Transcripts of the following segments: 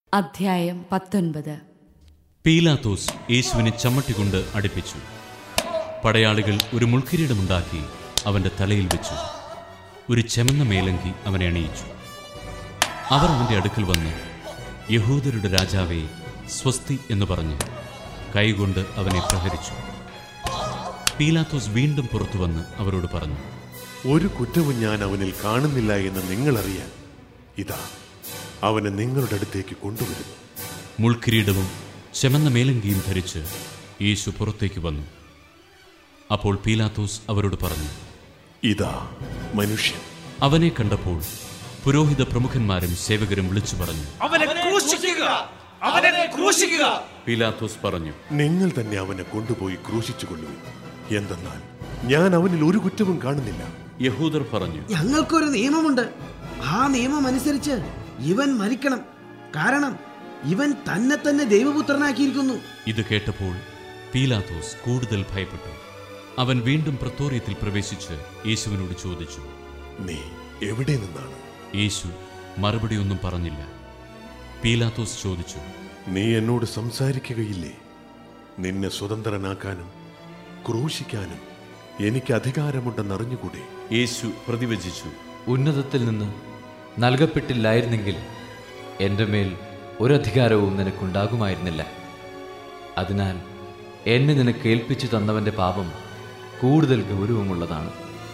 അധ്യായം പത്തൊൻപത് പീലാത്തോസ് യേശുവിനെ ചമ്മട്ടികൊണ്ട് അടുപ്പിച്ചു പടയാളികൾ ഒരു മുൾക്കിരീടമുണ്ടാക്കി അവന്റെ തലയിൽ വെച്ചു ഒരു ചെമന്ന മേലങ്കി അവനെ അണിയിച്ചു അവർ അവന്റെ അടുക്കൽ വന്ന് യഹൂദരുടെ രാജാവേ സ്വസ്തി എന്ന് പറഞ്ഞ് കൈകൊണ്ട് അവനെ പ്രഹരിച്ചു പീലാത്തോസ് വീണ്ടും പുറത്തു വന്ന് അവരോട് പറഞ്ഞു ഒരു കുറ്റവും ഞാൻ അവനിൽ കാണുന്നില്ല എന്ന് നിങ്ങളറിയാൻ ഇതാ അവനെ നിങ്ങളുടെ അടുത്തേക്ക് കൊണ്ടുവരുന്നു മുൾക്കിരീടവും ചെമന്ന മേലങ്കിയും ധരിച്ച് യേശു പുറത്തേക്ക് വന്നു അപ്പോൾ പീലാത്തോസ് അവരോട് പറഞ്ഞു ഇതാ മനുഷ്യൻ അവനെ കണ്ടപ്പോൾ പുരോഹിത പ്രമുഖന്മാരും സേവകരും വിളിച്ചു പറഞ്ഞു അവനെ ക്രൂശിക്കുക അവനെ ക്രൂശിക്കുക പീലാത്തോസ് പറഞ്ഞു നിങ്ങൾ തന്നെ അവനെ കൊണ്ടുപോയി ക്രൂശിച്ചു കൊള്ളുവിൻ എന്തെന്നാൽ ഞാൻ അവനിൽ ഒരു കുറ്റവും കാണുന്നില്ല യഹൂദർ പറഞ്ഞു ഞങ്ങൾക്കൊരു നിയമമുണ്ട് ആ നിയമം അനുസരിച്ച് ഇവൻ മരിക്കണം കാരണം ഇവൻ തന്നെ തന്നെ ദൈവപുത്രനാക്കിയിരിക്കുന്നു ഇത് കേട്ടപ്പോൾ പീലാത്തോസ് കൂടുതൽ ഭയപ്പെട്ടു അവൻ വീണ്ടും പ്രത്തോറിയത്തിൽ പ്രവേശിച്ച് യേശുവിനോട് ചോദിച്ചു നീ എവിടെ നിന്നാണ് യേശു മറുപടിയൊന്നും പറഞ്ഞില്ല പീലാത്തോസ് ചോദിച്ചു നീ എന്നോട് സംസാരിക്കുകയില്ലേ നിന്നെ സ്വതന്ത്രനാക്കാനും ക്രൂശിക്കാനും എനിക്ക് അധികാരമുണ്ടെന്നറിഞ്ഞുകൂടെ യേശു പ്രതിവചിച്ചു ഉന്നതത്തിൽ നിന്ന് നൽകപ്പെട്ടില്ലായിരുന്നെങ്കിൽ എൻ്റെ മേൽ ഒരധികാരവും നിനക്കുണ്ടാകുമായിരുന്നില്ല അതിനാൽ എന്നെ നിനക്ക് ഏൽപ്പിച്ചു തന്നവൻ്റെ പാപം കൂടുതൽ ഗൗരവമുള്ളതാണ്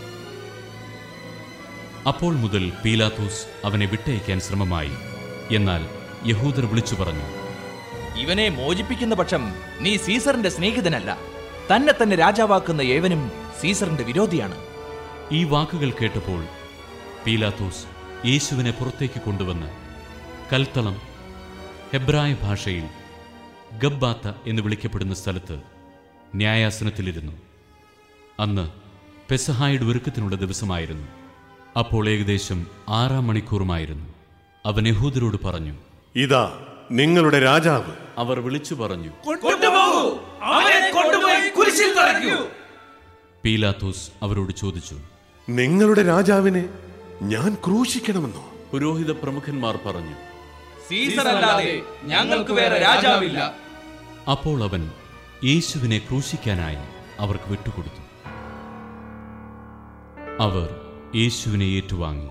അപ്പോൾ മുതൽ പീലാത്തോസ് അവനെ വിട്ടയക്കാൻ ശ്രമമായി എന്നാൽ യഹൂദർ വിളിച്ചു പറഞ്ഞു ഇവനെ മോചിപ്പിക്കുന്ന പക്ഷം നീ സീസറിന്റെ സ്നേഹിതനല്ല തന്നെ തന്നെ രാജാവാക്കുന്ന ഏവനും സീസറിന്റെ വിരോധിയാണ് ഈ വാക്കുകൾ കേട്ടപ്പോൾ പീലാത്തോസ് യേശുവിനെ പുറത്തേക്ക് കൊണ്ടുവന്ന് കൽത്തളം ഹെബ്രായ ഭാഷയിൽ ഗബ്ബാത്ത എന്ന് വിളിക്കപ്പെടുന്ന സ്ഥലത്ത് ന്യായാസനത്തിലിരുന്നു അന്ന് പെസഹായുടെ ഒരുക്കത്തിനുള്ള ദിവസമായിരുന്നു അപ്പോൾ ഏകദേശം ആറാം മണിക്കൂറുമായിരുന്നു അവൻ യഹൂദരോട് പറഞ്ഞു ഇതാ നിങ്ങളുടെ രാജാവ് അവർ വിളിച്ചു പറഞ്ഞു കൊണ്ടുപോകൂ അവനെ കൊണ്ടുപോയി കുരിശിൽ തറയ്ക്കൂ പീലാത്തോസ് അവരോട് ചോദിച്ചു നിങ്ങളുടെ രാജാവിനെ ഞാൻ ക്രൂശിക്കണമെന്നോ പുരോഹിത പ്രമുഖന്മാർ പറഞ്ഞു സീസർ അല്ലാതെ ഞങ്ങൾക്ക് വേറെ രാജാവില്ല അപ്പോൾ അവൻ യേശുവിനെ ക്രൂശിക്കാനായി അവർക്ക് വിട്ടുകൊടുത്തു അവർ യേശുവിനെ ഏറ്റുവാങ്ങി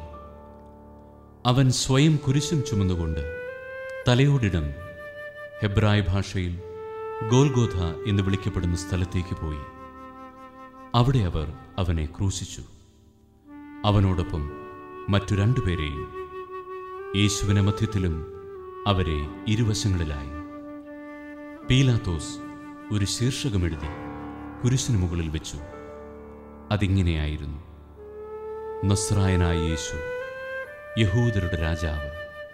അവൻ സ്വയം കുരിശും ചുമന്നുകൊണ്ട് തലയോടിടം ഹെബ്രായ ഭാഷയിൽ ഗോൽഗോഥ എന്ന് വിളിക്കപ്പെടുന്ന സ്ഥലത്തേക്ക് പോയി അവിടെ അവർ അവനെ ക്രൂശിച്ചു അവനോടൊപ്പം മറ്റു രണ്ടുപേരെയും യേശുവിനെ മധ്യത്തിലും അവരെ ഇരുവശങ്ങളിലായി പീലാത്തോസ് ഒരു ശീർഷകമെഴുതി കുരിശിന് മുകളിൽ വെച്ചു അതിങ്ങനെയായിരുന്നു നസ്രായനായ യേശു യഹൂദരുടെ രാജാവ്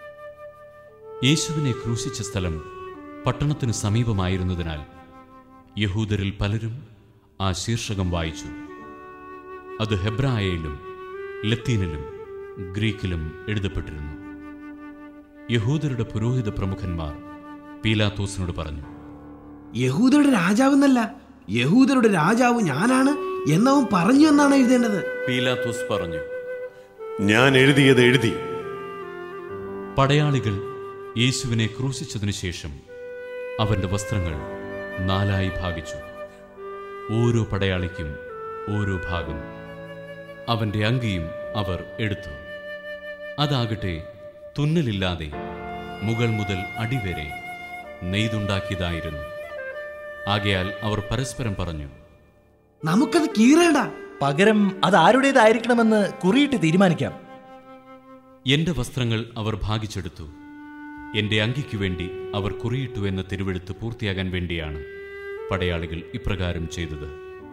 യേശുവിനെ ക്രൂശിച്ച സ്ഥലം പട്ടണത്തിന് സമീപമായിരുന്നതിനാൽ യഹൂദരിൽ പലരും ആ ശീർഷകം വായിച്ചു അത് ഹെബ്രായയിലും ലത്തീനിലും ഗ്രീക്കിലും എഴുതപ്പെട്ടിരുന്നു യഹൂദരുടെ പുരോഹിത പ്രമുഖന്മാർ പീലാത്തോസിനോട് പറഞ്ഞു യഹൂദരുടെ രാജാവെന്നല്ല യഹൂദരുടെ രാജാവ് ഞാനാണ് എന്നവൻ പറഞ്ഞു എന്നാണ് എഴുതേണ്ടത് പീലാത്തോസ് പറഞ്ഞു ഞാൻ എഴുതിയത് എഴുതി പടയാളികൾ യേശുവിനെ ക്രൂശിച്ചതിനു ശേഷം അവന്റെ വസ്ത്രങ്ങൾ നാലായി ഭാഗിച്ചു ഓരോ പടയാളിക്കും ഓരോ ഭാഗം അവന്റെ അങ്കിയും അവർ എടുത്തു അതാകട്ടെ തുന്നലില്ലാതെ മുകൾ മുതൽ അടിവരെ നെയ്തുണ്ടാക്കിയതായിരുന്നു ആകയാൽ അവർ പരസ്പരം പറഞ്ഞു നമുക്കത് കീറേണ്ട പകരം അത് ആരുടേതായിരിക്കണമെന്ന് കുറിയിട്ട് തീരുമാനിക്കാം എന്റെ വസ്ത്രങ്ങൾ അവർ ഭാഗിച്ചെടുത്തു എന്റെ അങ്കിക്കു വേണ്ടി അവർ കുറിയിട്ടു എന്ന തിരുവെഴുത്ത് പൂർത്തിയാകാൻ വേണ്ടിയാണ് പടയാളികൾ ഇപ്രകാരം ചെയ്തത്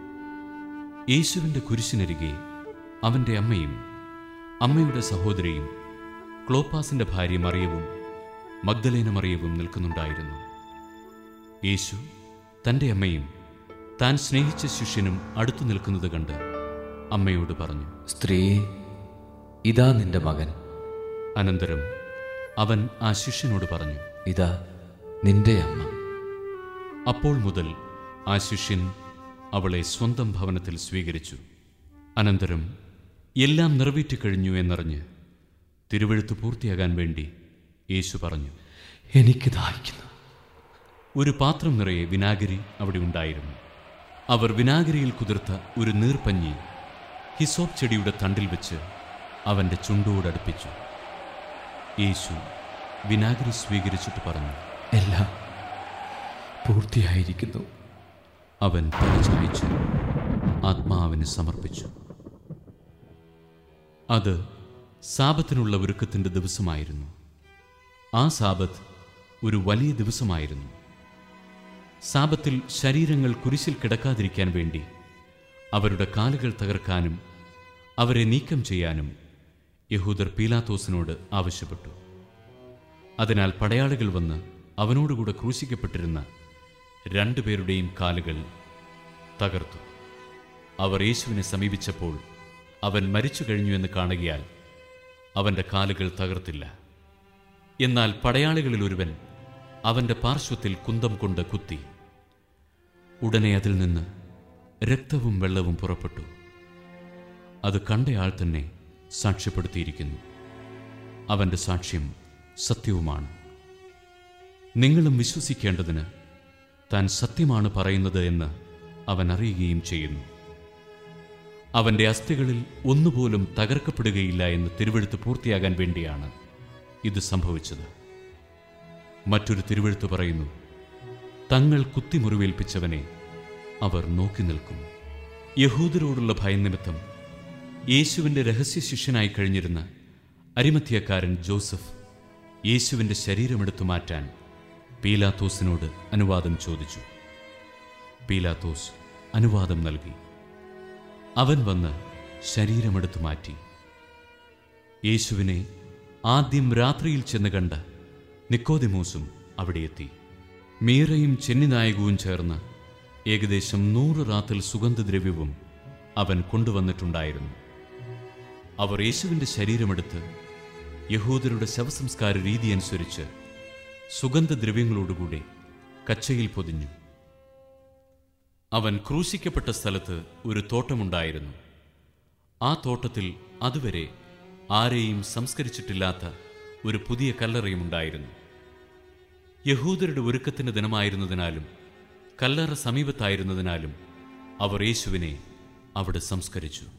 യേശുവിന്റെ കുരിശിനരികെ അവന്റെ അമ്മയും അമ്മയുടെ സഹോദരിയും ക്ലോപ്പാസിന്റെ ഭാര്യ മറിയവും മഗ്ദലേന മറിയവും നിൽക്കുന്നുണ്ടായിരുന്നു യേശു തന്റെ അമ്മയും താൻ സ്നേഹിച്ച ശിഷ്യനും അടുത്തു നിൽക്കുന്നത് കണ്ട് അമ്മയോട് പറഞ്ഞു സ്ത്രീയെ ഇതാ നിന്റെ മകൻ അനന്തരം അവൻ ആ ശിഷ്യനോട് പറഞ്ഞു ഇതാ നിന്റെ അമ്മ അപ്പോൾ മുതൽ ആ ശിഷ്യൻ അവളെ സ്വന്തം ഭവനത്തിൽ സ്വീകരിച്ചു അനന്തരം എല്ലാം നിറവേറ്റിക്കഴിഞ്ഞു എന്നറിഞ്ഞ് തിരുവഴുത്ത് പൂർത്തിയാകാൻ വേണ്ടി യേശു പറഞ്ഞു എനിക്ക് ദാഹിക്കുന്നു ഒരു പാത്രം നിറയെ വിനാഗിരി അവിടെ ഉണ്ടായിരുന്നു അവർ വിനാഗിരിയിൽ കുതിർത്ത ഒരു നീർപ്പഞ്ഞി ഹിസോപ്പ് ചെടിയുടെ തണ്ടിൽ വെച്ച് അവൻ്റെ ചുണ്ടോടടുപ്പിച്ചു യേശു വിനാഗിരി സ്വീകരിച്ചിട്ട് പറഞ്ഞു എല്ലാം പൂർത്തിയായിരിക്കുന്നു അവൻ തലചായ്ച്ച് ആത്മാവിന് സമർപ്പിച്ചു അത് സാപത്തിനുള്ള ഒരുക്കത്തിൻ്റെ ദിവസമായിരുന്നു ആ സാപത്ത് ഒരു വലിയ ദിവസമായിരുന്നു സാപത്തിൽ ശരീരങ്ങൾ കുരിശിൽ കിടക്കാതിരിക്കാൻ വേണ്ടി അവരുടെ കാലുകൾ തകർക്കാനും അവരെ നീക്കം ചെയ്യാനും യഹൂദർ പീലാത്തോസിനോട് ആവശ്യപ്പെട്ടു അതിനാൽ പടയാളികൾ വന്ന് അവനോടുകൂടെ ക്രൂശിക്കപ്പെട്ടിരുന്ന രണ്ടുപേരുടെയും കാലുകൾ തകർത്തു അവർ യേശുവിനെ സമീപിച്ചപ്പോൾ അവൻ മരിച്ചു കഴിഞ്ഞു എന്ന് കാണുകയാൽ അവൻ്റെ കാലുകൾ തകർത്തില്ല എന്നാൽ പടയാളികളിൽ ഒരുവൻ അവൻ്റെ പാർശ്വത്തിൽ കുന്തം കൊണ്ട് കുത്തി ഉടനെ അതിൽ നിന്ന് രക്തവും വെള്ളവും പുറപ്പെട്ടു അത് കണ്ടയാൾ തന്നെ സാക്ഷ്യപ്പെടുത്തിയിരിക്കുന്നു അവൻ്റെ സാക്ഷ്യം സത്യവുമാണ് നിങ്ങളും വിശ്വസിക്കേണ്ടതിന് താൻ സത്യമാണ് പറയുന്നത് എന്ന് അവൻ അറിയുകയും ചെയ്യുന്നു അവൻ്റെ അസ്ഥികളിൽ ഒന്നുപോലും തകർക്കപ്പെടുകയില്ല എന്ന് തിരുവഴുത്ത് പൂർത്തിയാകാൻ വേണ്ടിയാണ് ഇത് സംഭവിച്ചത് മറ്റൊരു തിരുവഴുത്ത് പറയുന്നു തങ്ങൾ കുത്തിമുറിവേൽപ്പിച്ചവനെ അവർ നോക്കി നിൽക്കും യഹൂദരോടുള്ള ഭയം നിമിത്തം യേശുവിൻ്റെ രഹസ്യ ശിഷ്യനായി കഴിഞ്ഞിരുന്ന അരിമത്തിയക്കാരൻ ജോസഫ് യേശുവിൻ്റെ ശരീരമെടുത്തു മാറ്റാൻ പീലാത്തോസിനോട് അനുവാദം ചോദിച്ചു പീലാത്തോസ് അനുവാദം നൽകി അവൻ വന്ന് ശരീരമെടുത്തു മാറ്റി യേശുവിനെ ആദ്യം രാത്രിയിൽ ചെന്ന് കണ്ട നിക്കോദിമോസും അവിടെ എത്തി മീറയും ചെന്നിനായകവും ചേർന്ന് ഏകദേശം നൂറ് റാത്തൽ സുഗന്ധദ്രവ്യവും അവൻ കൊണ്ടുവന്നിട്ടുണ്ടായിരുന്നു അവർ യേശുവിൻ്റെ ശരീരമെടുത്ത് യഹൂദരുടെ ശവസംസ്കാര രീതി അനുസരിച്ച് സുഗന്ധദ്രവ്യങ്ങളോടുകൂടി കച്ചയിൽ പൊതിഞ്ഞു അവൻ ക്രൂശിക്കപ്പെട്ട സ്ഥലത്ത് ഒരു തോട്ടമുണ്ടായിരുന്നു ആ തോട്ടത്തിൽ അതുവരെ ആരെയും സംസ്കരിച്ചിട്ടില്ലാത്ത ഒരു പുതിയ കല്ലറയുമുണ്ടായിരുന്നു യഹൂദരുടെ ഒരുക്കത്തിന് ദിനമായിരുന്നതിനാലും കല്ലറ സമീപത്തായിരുന്നതിനാലും അവർ യേശുവിനെ അവിടെ സംസ്കരിച്ചു